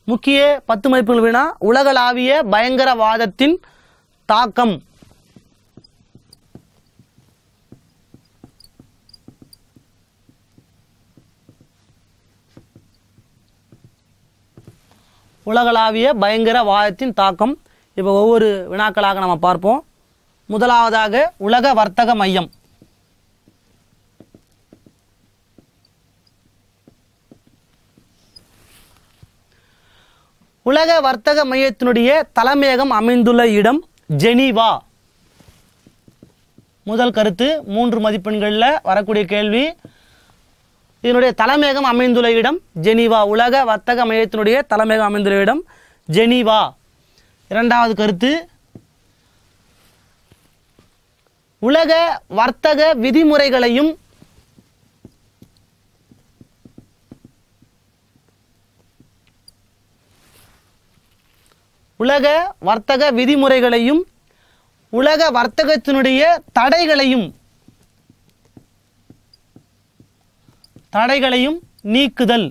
முக்கிய பத்து மதிப்புகள் வினா உலகளாவிய பயங்கரவாதத்தின் தாக்கம் உலகளாவிய பயங்கரவாதத்தின் தாக்கம் இப்போ ஒவ்வொரு வினாக்களாக நம்ம பார்ப்போம் முதலாவதாக உலக வர்த்தக மையம் உலக வர்த்தக மையத்தினுடைய தலைமையகம் அமைந்துள்ள இடம் ஜெனீவா முதல் கருத்து மூன்று மதிப்பெண்களில் வரக்கூடிய கேள்வி இதனுடைய தலைமையகம் அமைந்துள்ள இடம் ஜெனீவா உலக வர்த்தக மையத்தினுடைய தலைமையகம் அமைந்துள்ள இடம் ஜெனீவா இரண்டாவது கருத்து உலக வர்த்தக விதிமுறைகளையும் உலக வர்த்தக விதிமுறைகளையும் உலக வர்த்தகத்தினுடைய தடைகளையும் தடைகளையும் நீக்குதல்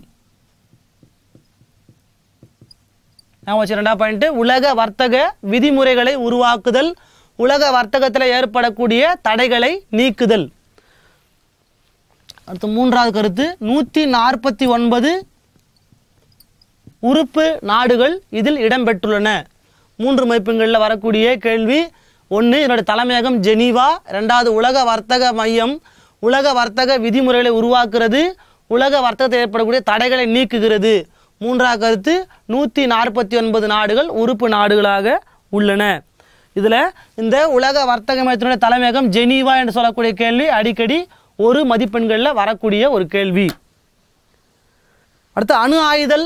நான் வச்சு ரெண்டாவது பாயிண்ட் உலக வர்த்தக விதிமுறைகளை உருவாக்குதல் உலக வர்த்தகத்தில் ஏற்படக்கூடிய தடைகளை நீக்குதல் அடுத்து மூன்றாவது கருத்து நூற்றி நாற்பத்தி ஒன்பது உறுப்பு நாடுகள் இதில் இடம்பெற்றுள்ளன மூன்று மதிப்பெண்களில் வரக்கூடிய கேள்வி ஒன்று இதனுடைய தலைமையகம் ஜெனீவா ரெண்டாவது உலக வர்த்தக மையம் உலக வர்த்தக விதிமுறைகளை உருவாக்குறது உலக வர்த்தகத்தில் ஏற்படக்கூடிய தடைகளை நீக்குகிறது மூன்றாவது கருத்து நூற்றி நாற்பத்தி ஒன்பது நாடுகள் உறுப்பு நாடுகளாக உள்ளன இதில் இந்த உலக வர்த்தக மையத்தினுடைய தலைமையகம் ஜெனீவா என்று சொல்லக்கூடிய கேள்வி அடிக்கடி ஒரு மதிப்பெண்களில் வரக்கூடிய ஒரு கேள்வி அடுத்து அணு ஆயுதல்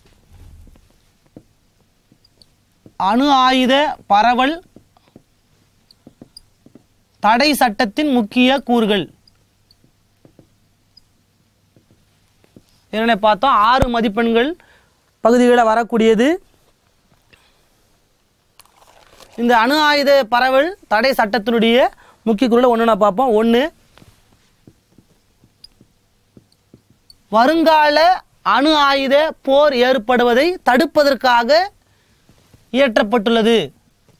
அணு ஆயுத பரவல் தடை சட்டத்தின் முக்கிய கூறுகள் என்ன பார்த்தோம் ஆறு மதிப்பெண்கள் பகுதிகளில் வரக்கூடியது இந்த அணு ஆயுத பரவல் தடை சட்டத்தினுடைய முக்கிய கூறுகளை ஒன்று பார்ப்போம் ஒன்று வருங்கால அணு ஆயுத போர் ஏற்படுவதை தடுப்பதற்காக இயற்றப்பட்டுள்ளது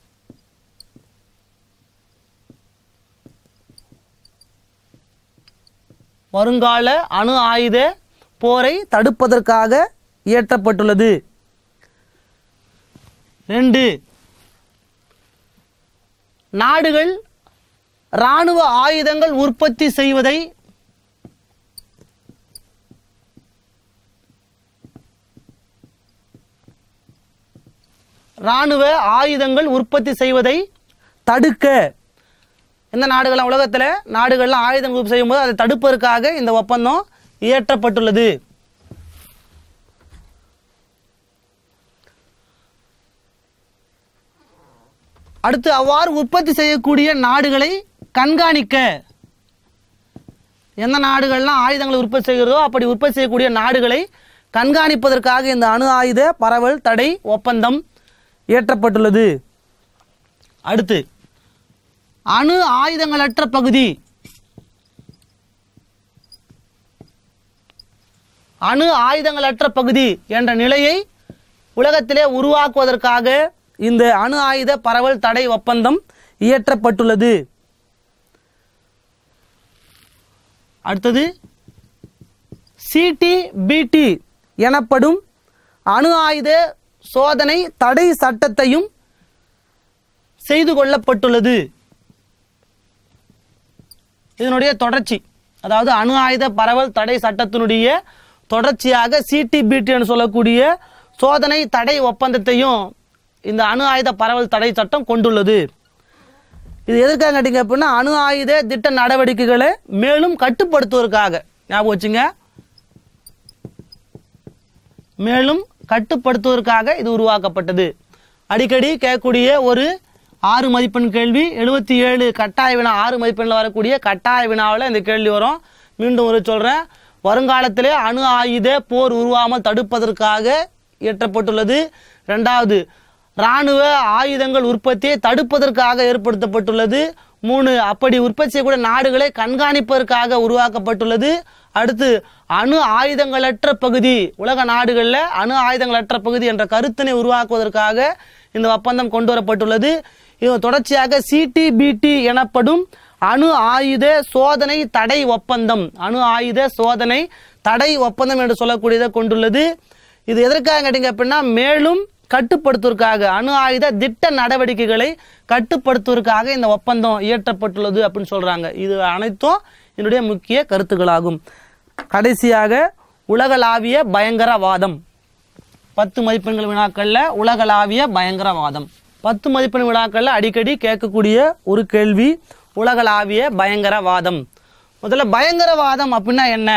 வருங்கால அணு ஆயுத போரை தடுப்பதற்காக இயற்றப்பட்டுள்ளது ரெண்டு நாடுகள் இராணுவ ஆயுதங்கள் உற்பத்தி செய்வதை இராணுவ ஆயுதங்கள் உற்பத்தி செய்வதை தடுக்க எந்த நாடுகள்லாம் உலகத்தில் நாடுகள்லாம் ஆயுதங்கள் உற்பத்தி செய்யும்போது அதை தடுப்பதற்காக இந்த ஒப்பந்தம் இயற்றப்பட்டுள்ளது அடுத்து அவ்வாறு உற்பத்தி செய்யக்கூடிய நாடுகளை கண்காணிக்க எந்த நாடுகள்லாம் ஆயுதங்களை உற்பத்தி செய்கிறதோ அப்படி உற்பத்தி செய்யக்கூடிய நாடுகளை கண்காணிப்பதற்காக இந்த அணு ஆயுத பரவல் தடை ஒப்பந்தம் இயற்றப்பட்டுள்ளது அடுத்து அணு ஆயுதங்களற்ற பகுதி அணு ஆயுதங்களற்ற பகுதி என்ற நிலையை உலகத்திலே உருவாக்குவதற்காக இந்த அணு ஆயுத பரவல் தடை ஒப்பந்தம் இயற்றப்பட்டுள்ளது அடுத்தது சிடிபிடி எனப்படும் அணு ஆயுத சோதனை தடை சட்டத்தையும் செய்து கொள்ளப்பட்டுள்ளது இதனுடைய தொடர்ச்சி அதாவது அணு ஆயுத பரவல் தடை சட்டத்தினுடைய தொடர்ச்சியாக சிடிபிடி என்று சொல்லக்கூடிய சோதனை தடை ஒப்பந்தத்தையும் இந்த அணு ஆயுத பரவல் தடை சட்டம் கொண்டுள்ளது இது எதுக்காக கேட்டீங்க அப்படின்னா அணு ஆயுத திட்ட நடவடிக்கைகளை மேலும் கட்டுப்படுத்துவதற்காக ஞாபகம் வச்சுங்க மேலும் கட்டுப்படுத்துவதற்காக இது உருவாக்கப்பட்டது அடிக்கடி கேட்கக்கூடிய ஒரு ஆறு மதிப்பெண் கேள்வி எழுபத்தி ஏழு கட்டாய வினா ஆறு மதிப்பெண்ணில் வரக்கூடிய கட்டாய வினாவில் இந்த கேள்வி வரும் மீண்டும் ஒரு சொல்கிறேன் வருங்காலத்திலே அணு ஆயுத போர் உருவாமல் தடுப்பதற்காக இயற்றப்பட்டுள்ளது ரெண்டாவது இராணுவ ஆயுதங்கள் உற்பத்தியை தடுப்பதற்காக ஏற்படுத்தப்பட்டுள்ளது மூணு அப்படி உற்பத்தி செய்யக்கூடிய நாடுகளை கண்காணிப்பதற்காக உருவாக்கப்பட்டுள்ளது அடுத்து அணு ஆயுதங்களற்ற பகுதி உலக நாடுகளில் அணு ஆயுதங்களற்ற பகுதி என்ற கருத்தினை உருவாக்குவதற்காக இந்த ஒப்பந்தம் கொண்டு வரப்பட்டுள்ளது இது தொடர்ச்சியாக சிடிபிடி எனப்படும் அணு ஆயுத சோதனை தடை ஒப்பந்தம் அணு ஆயுத சோதனை தடை ஒப்பந்தம் என்று சொல்லக்கூடியதை கொண்டுள்ளது இது எதற்காக கேட்டீங்க அப்படின்னா மேலும் கட்டுப்படுத்துவதற்காக அணு ஆயுத திட்ட நடவடிக்கைகளை கட்டுப்படுத்துவதற்காக இந்த ஒப்பந்தம் இயற்றப்பட்டுள்ளது அப்படின்னு சொல்றாங்க இது அனைத்தும் என்னுடைய முக்கிய கருத்துக்களாகும் கடைசியாக உலகளாவிய பயங்கரவாதம் பத்து மதிப்பெண்கள் வினாக்கள்ல உலகளாவிய பயங்கரவாதம் பத்து மதிப்பெண் வினாக்கள்ல அடிக்கடி கேட்கக்கூடிய ஒரு கேள்வி உலகளாவிய பயங்கரவாதம் முதல்ல பயங்கரவாதம் அப்படின்னா என்ன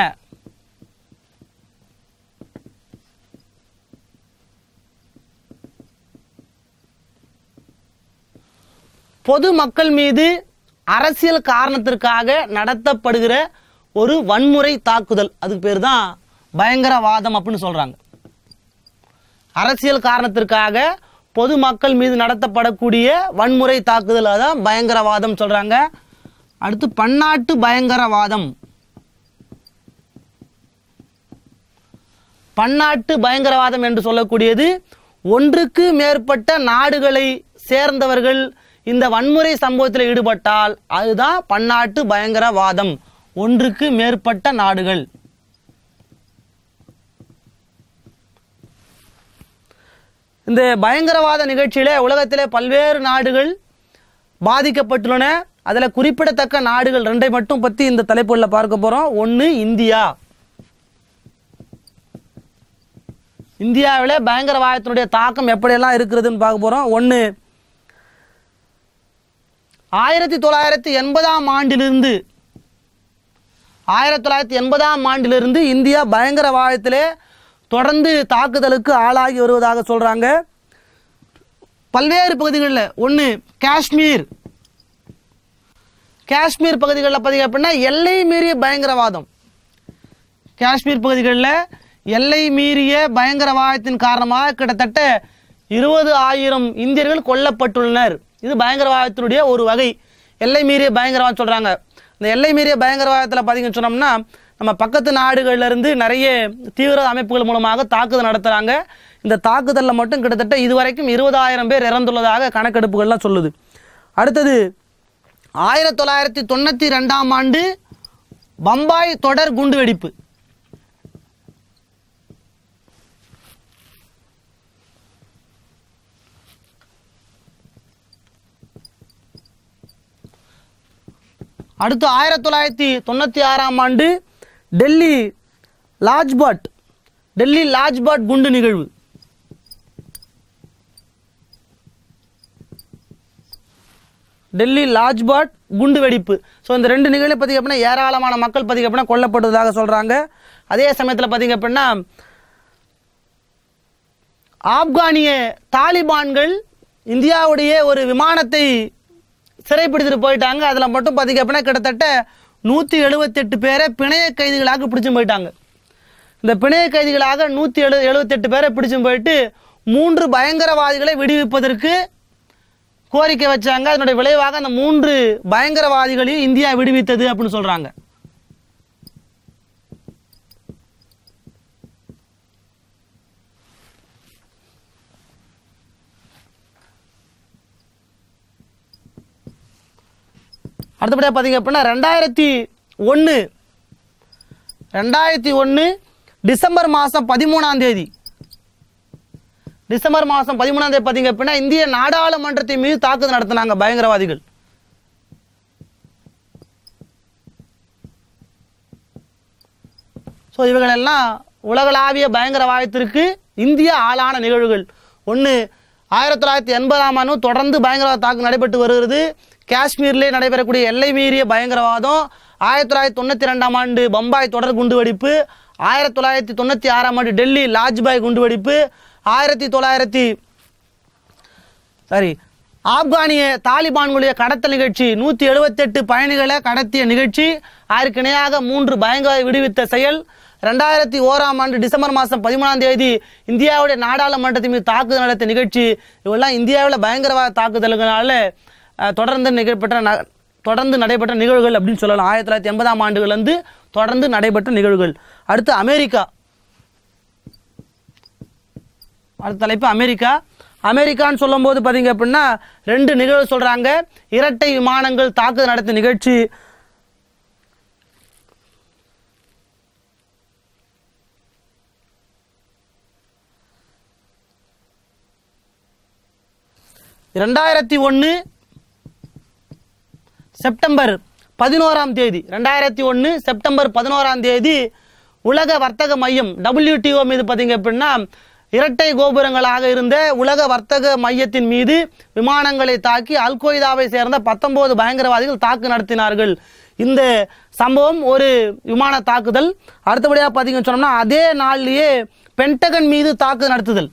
பொது மக்கள் மீது அரசியல் காரணத்திற்காக நடத்தப்படுகிற ஒரு வன்முறை தாக்குதல் அதுக்கு பேர் தான் பயங்கரவாதம் அப்படின்னு சொல்றாங்க அரசியல் காரணத்திற்காக பொது மக்கள் மீது நடத்தப்படக்கூடிய வன்முறை தாக்குதல் அதான் பயங்கரவாதம் சொல்றாங்க அடுத்து பன்னாட்டு பயங்கரவாதம் பன்னாட்டு பயங்கரவாதம் என்று சொல்லக்கூடியது ஒன்றுக்கு மேற்பட்ட நாடுகளை சேர்ந்தவர்கள் இந்த வன்முறை சம்பவத்தில் ஈடுபட்டால் அதுதான் பன்னாட்டு பயங்கரவாதம் ஒன்றுக்கு மேற்பட்ட நாடுகள் இந்த பயங்கரவாத நிகழ்ச்சியில உலகத்திலே பல்வேறு நாடுகள் பாதிக்கப்பட்டுள்ளன அதுல குறிப்பிடத்தக்க நாடுகள் ரெண்டை மட்டும் பத்தி இந்த தலைப்புல பார்க்க போறோம் ஒன்னு இந்தியா இந்தியாவில் பயங்கரவாதத்தினுடைய தாக்கம் எப்படியெல்லாம் இருக்கிறதுன்னு பார்க்க போறோம் ஒன்று ஆயிரத்தி தொள்ளாயிரத்தி எண்பதாம் ஆண்டிலிருந்து ஆயிரத்தி தொள்ளாயிரத்தி எண்பதாம் ஆண்டிலிருந்து இந்தியா பயங்கரவாதத்திலே தொடர்ந்து தாக்குதலுக்கு ஆளாகி வருவதாக சொல்றாங்க பல்வேறு பகுதிகளில் ஒன்று காஷ்மீர் காஷ்மீர் பகுதிகளில் பார்த்தீங்க அப்படின்னா எல்லை மீறிய பயங்கரவாதம் காஷ்மீர் பகுதிகளில் எல்லை மீறிய பயங்கரவாதத்தின் காரணமாக கிட்டத்தட்ட இருபது ஆயிரம் இந்தியர்கள் கொல்லப்பட்டுள்ளனர் இது பயங்கரவாதத்தினுடைய ஒரு வகை எல்லை மீறிய பயங்கரவாதம் சொல்றாங்க இந்த எல்லை மீறிய பயங்கரவாதத்தில் பார்த்தீங்கன்னு சொன்னோம்னா நம்ம பக்கத்து நாடுகள்ல இருந்து நிறைய தீவிர அமைப்புகள் மூலமாக தாக்குதல் நடத்துறாங்க இந்த தாக்குதலில் மட்டும் கிட்டத்தட்ட இதுவரைக்கும் இருபதாயிரம் பேர் இறந்துள்ளதாக கணக்கெடுப்புகள்லாம் சொல்லுது அடுத்தது ஆயிரத்தி தொள்ளாயிரத்தி தொண்ணூற்றி ரெண்டாம் ஆண்டு பம்பாய் தொடர் குண்டுவெடிப்பு அடுத்து ஆயிரத்தி தொள்ளாயிரத்தி தொண்ணூற்றி ஆறாம் ஆண்டு டெல்லி லாஜ்பாட் டெல்லி லாஜ்பாட் குண்டு நிகழ்வு டெல்லி லாஜ்பாட் குண்டு வெடிப்பு ஸோ இந்த ரெண்டு நிகழ்வு பார்த்தீங்க அப்படின்னா ஏராளமான மக்கள் பார்த்தீங்க அப்படின்னா கொல்லப்பட்டதாக சொல்கிறாங்க அதே சமயத்தில் பார்த்தீங்க அப்படின்னா ஆப்கானிய தாலிபான்கள் இந்தியாவுடைய ஒரு விமானத்தை சிறைப்பிடித்துட்டு போயிட்டாங்க அதில் மட்டும் பார்த்தீங்க அப்படின்னா கிட்டத்தட்ட நூற்றி எழுபத்தெட்டு பேரை பிணைய கைதிகளாக பிடிச்சும் போயிட்டாங்க இந்த பிணைய கைதிகளாக நூற்றி எழு எழுபத்தெட்டு பேரை பிடிச்சும் போயிட்டு மூன்று பயங்கரவாதிகளை விடுவிப்பதற்கு கோரிக்கை வச்சாங்க அதனுடைய விளைவாக அந்த மூன்று பயங்கரவாதிகளையும் இந்தியா விடுவித்தது அப்படின்னு சொல்றாங்க அடுத்தபடியாக பார்த்தீங்க அப்படின்னா ரெண்டாயிரத்தி ஒன்று ரெண்டாயிரத்தி ஒன்று டிசம்பர் மாதம் பதிமூணாம் தேதி டிசம்பர் மாதம் பதிமூணாம் தேதி பார்த்தீங்க அப்படின்னா இந்திய நாடாளுமன்றத்தின் மீது தாக்குதல் நடத்தினாங்க பயங்கரவாதிகள் ஸோ இவங்களெல்லாம் உலகளாவிய பயங்கரவாதத்திற்கு இந்திய ஆளான நிகழ்வுகள் ஒன்று ஆயிரத்தி தொள்ளாயிரத்தி எண்பதாம் ஆண்டு தொடர்ந்து பயங்கரவாத தாக்கு நடைபெற்று வருகிறது காஷ்மீரிலே நடைபெறக்கூடிய எல்லை மீறிய பயங்கரவாதம் ஆயிரத்தி தொள்ளாயிரத்தி தொண்ணூற்றி ரெண்டாம் ஆண்டு பம்பாய் தொடர் குண்டுவெடிப்பு ஆயிரத்தி தொள்ளாயிரத்தி தொண்ணூற்றி ஆறாம் ஆண்டு டெல்லி லாஜ்பாய் குண்டுவெடிப்பு ஆயிரத்தி தொள்ளாயிரத்தி சரி ஆப்கானிய தாலிபான்களுடைய கடத்தல் நிகழ்ச்சி நூற்றி எழுபத்தெட்டு பயணிகளை கடத்திய நிகழ்ச்சி அதற்கு இணையாக மூன்று பயங்கர விடுவித்த செயல் ரெண்டாயிரத்தி ஓராம் ஆண்டு டிசம்பர் மாதம் பதிமூணாம் தேதி இந்தியாவுடைய நாடாளுமன்றத்தின் மீது தாக்குதல் நடத்திய நிகழ்ச்சி இவெல்லாம் இந்தியாவில் பயங்கரவாத தாக்குதல்களால அஹ், தொடர்ந்து நிகழ்பெற்ற ந- தொடர்ந்து நடைபெற்ற நிகழ்வுகள் அப்படின்னு சொல்லலாம் ஆயிரத்தி தொள்ளாயிரத்தி எண்பதாம் ஆண்டுகள்லேருந்து தொடர்ந்து நடைபெற்ற நிகழ்வுகள் அடுத்து அமெரிக்கா அடுத்த தலைப்பு அமெரிக்கா அமெரிக்கான்னு சொல்லும்போது பார்த்தீங்க அப்படின்னா ரெண்டு நிகழ்வு சொல்கிறாங்க இரட்டை விமானங்கள் தாக்குதல் நடத்திய நிகழ்ச்சி ரெண்டாயிரத்தி ஒன்று செப்டம்பர் பதினோராம் தேதி ரெண்டாயிரத்தி ஒன்று செப்டம்பர் பதினோராம் தேதி உலக வர்த்தக மையம் WTO மீது பார்த்தீங்க அப்படின்னா இரட்டை கோபுரங்களாக இருந்த உலக வர்த்தக மையத்தின் மீது விமானங்களை தாக்கி அல்கொய்தாவை சேர்ந்த பத்தொன்பது பயங்கரவாதிகள் தாக்கு நடத்தினார்கள் இந்த சம்பவம் ஒரு விமான தாக்குதல் அடுத்தபடியாக பார்த்தீங்கன்னு சொன்னோம்னா அதே நாள்லயே பென்டகன் மீது தாக்குதல் நடத்துதல்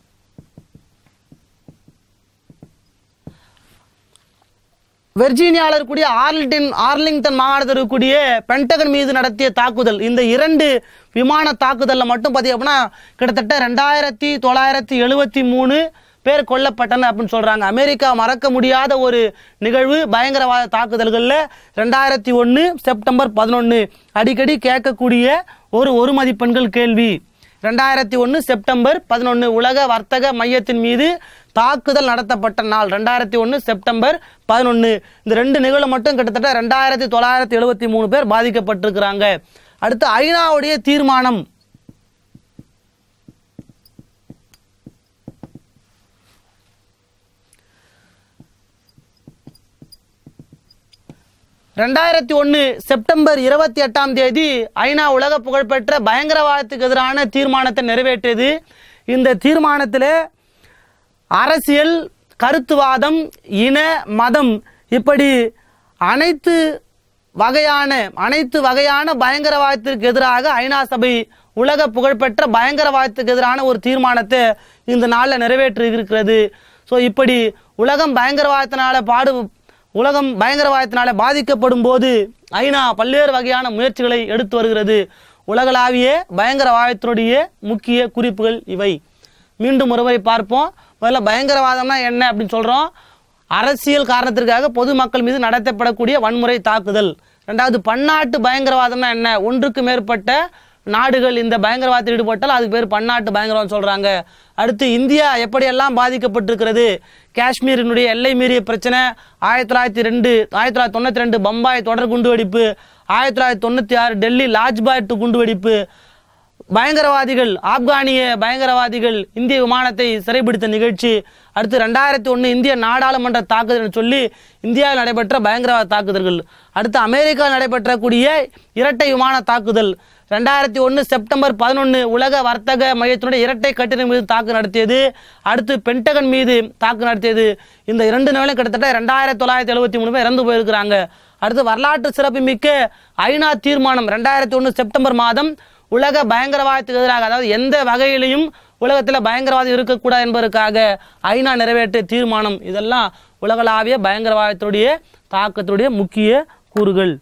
வெர்ஜீனியாவில் இருக்கக்கூடிய ஆர்லிங்டன் ஆர்லிங்டன் மாகாணத்தில் இருக்கக்கூடிய பென்டகன் மீது நடத்திய தாக்குதல் இந்த இரண்டு விமான தாக்குதலில் மட்டும் பார்த்தீங்க அப்படின்னா கிட்டத்தட்ட ரெண்டாயிரத்தி தொள்ளாயிரத்தி எழுபத்தி மூணு பேர் கொல்லப்பட்டனர் அப்படின்னு சொல்கிறாங்க அமெரிக்கா மறக்க முடியாத ஒரு நிகழ்வு பயங்கரவாத தாக்குதல்களில் ரெண்டாயிரத்தி ஒன்று செப்டம்பர் பதினொன்று அடிக்கடி கேட்கக்கூடிய ஒரு ஒரு மதிப்பெண்கள் கேள்வி ரெண்டாயிரத்தி ஒன்று செப்டம்பர் பதினொன்று உலக வர்த்தக மையத்தின் மீது தாக்குதல் நடத்தப்பட்ட நாள் ரெண்டாயிரத்தி ஒன்று செப்டம்பர் பதினொன்று இந்த ரெண்டு நிகழ்வு மட்டும் கிட்டத்தட்ட ரெண்டாயிரத்தி தொள்ளாயிரத்தி எழுபத்தி மூணு பேர் பாதிக்கப்பட்டிருக்கிறாங்க அடுத்து ஐநாவுடைய தீர்மானம் ரெண்டாயிரத்தி ஒன்று செப்டம்பர் இருபத்தி எட்டாம் தேதி ஐநா உலக புகழ்பெற்ற பயங்கரவாதத்துக்கு எதிரான தீர்மானத்தை நிறைவேற்றியது இந்த தீர்மானத்தில் அரசியல் கருத்துவாதம் இன மதம் இப்படி அனைத்து வகையான அனைத்து வகையான பயங்கரவாதத்திற்கு எதிராக ஐநா சபை உலக புகழ்பெற்ற பயங்கரவாதத்துக்கு எதிரான ஒரு தீர்மானத்தை இந்த நாளில் நிறைவேற்றி இருக்கிறது ஸோ இப்படி உலகம் பயங்கரவாதத்தினால பாடு உலகம் பயங்கரவாதத்தினால பாதிக்கப்படும் போது ஐநா பல்வேறு வகையான முயற்சிகளை எடுத்து வருகிறது உலகளாவிய பயங்கரவாதத்தினுடைய முக்கிய குறிப்புகள் இவை மீண்டும் ஒருவரை பார்ப்போம் முதல்ல பயங்கரவாதம்னா என்ன அப்படின்னு சொல்கிறோம் அரசியல் காரணத்திற்காக பொதுமக்கள் மீது நடத்தப்படக்கூடிய வன்முறை தாக்குதல் ரெண்டாவது பன்னாட்டு பயங்கரவாதம்னா என்ன ஒன்றுக்கு மேற்பட்ட நாடுகள் இந்த பயங்கரவாதத்தில் ஈடுபட்டால் அதுக்கு பேர் பன்னாட்டு பயங்கரவாதம் சொல்கிறாங்க அடுத்து இந்தியா எப்படியெல்லாம் பாதிக்கப்பட்டிருக்கிறது காஷ்மீரினுடைய எல்லை மீறிய பிரச்சனை ஆயிரத்தி தொள்ளாயிரத்தி ரெண்டு ஆயிரத்தி தொள்ளாயிரத்தி தொண்ணூற்றி ரெண்டு பம்பாய் தொடர் குண்டுவெடிப்பு ஆயிரத்தி தொள்ளாயிரத்தி தொண்ணூற்றி ஆறு டெல்லி லாஜ்பாய் குண்டுவெடிப்பு பயங்கரவாதிகள் ஆப்கானிய பயங்கரவாதிகள் இந்திய விமானத்தை சிறைபிடித்த நிகழ்ச்சி அடுத்து ரெண்டாயிரத்தி ஒன்று இந்திய நாடாளுமன்ற தாக்குதல் சொல்லி இந்தியாவில் நடைபெற்ற பயங்கரவாத தாக்குதல்கள் அடுத்து அமெரிக்காவில் நடைபெற்றக்கூடிய இரட்டை விமான தாக்குதல் ரெண்டாயிரத்தி ஒன்று செப்டம்பர் பதினொன்று உலக வர்த்தக மையத்தினுடைய இரட்டை கட்டிடம் மீது தாக்கு நடத்தியது அடுத்து பென்டகன் மீது தாக்கு நடத்தியது இந்த இரண்டு நிலையும் கிட்டத்தட்ட ரெண்டாயிரத்தி தொள்ளாயிரத்தி எழுபத்தி மூணு பேர் இறந்து போயிருக்கிறாங்க அடுத்து வரலாற்று சிறப்புமிக்க ஐநா தீர்மானம் ரெண்டாயிரத்தி ஒன்று செப்டம்பர் மாதம் உலக பயங்கரவாதத்துக்கு எதிராக அதாவது எந்த வகையிலையும் உலகத்தில் பயங்கரவாதம் இருக்கக்கூடாது என்பதற்காக ஐநா நிறைவேற்றிய தீர்மானம் இதெல்லாம் உலகளாவிய பயங்கரவாதத்துடைய தாக்கத்துடைய முக்கிய கூறுகள்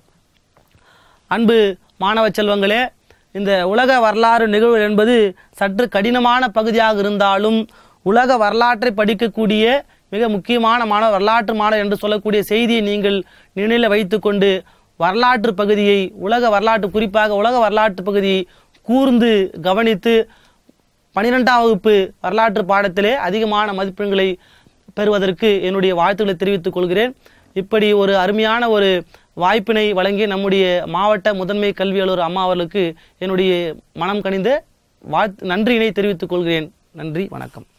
அன்பு மாணவ செல்வங்களே இந்த உலக வரலாறு நிகழ்வு என்பது சற்று கடினமான பகுதியாக இருந்தாலும் உலக வரலாற்றை படிக்கக்கூடிய மிக முக்கியமான மாணவ வரலாற்று மாணவர் என்று சொல்லக்கூடிய செய்தியை நீங்கள் நினைவில் வைத்துக்கொண்டு வரலாற்று பகுதியை உலக வரலாற்று குறிப்பாக உலக வரலாற்று பகுதியை கூர்ந்து கவனித்து பன்னிரெண்டாம் வகுப்பு வரலாற்று பாடத்திலே அதிகமான மதிப்பெண்களை பெறுவதற்கு என்னுடைய வாழ்த்துக்களை தெரிவித்துக் கொள்கிறேன் இப்படி ஒரு அருமையான ஒரு வாய்ப்பினை வழங்கிய நம்முடைய மாவட்ட முதன்மை கல்வி அலுவலர் அம்மா அவர்களுக்கு என்னுடைய மனம் கனிந்த வாழ்த்து நன்றியினை தெரிவித்துக் கொள்கிறேன் நன்றி வணக்கம்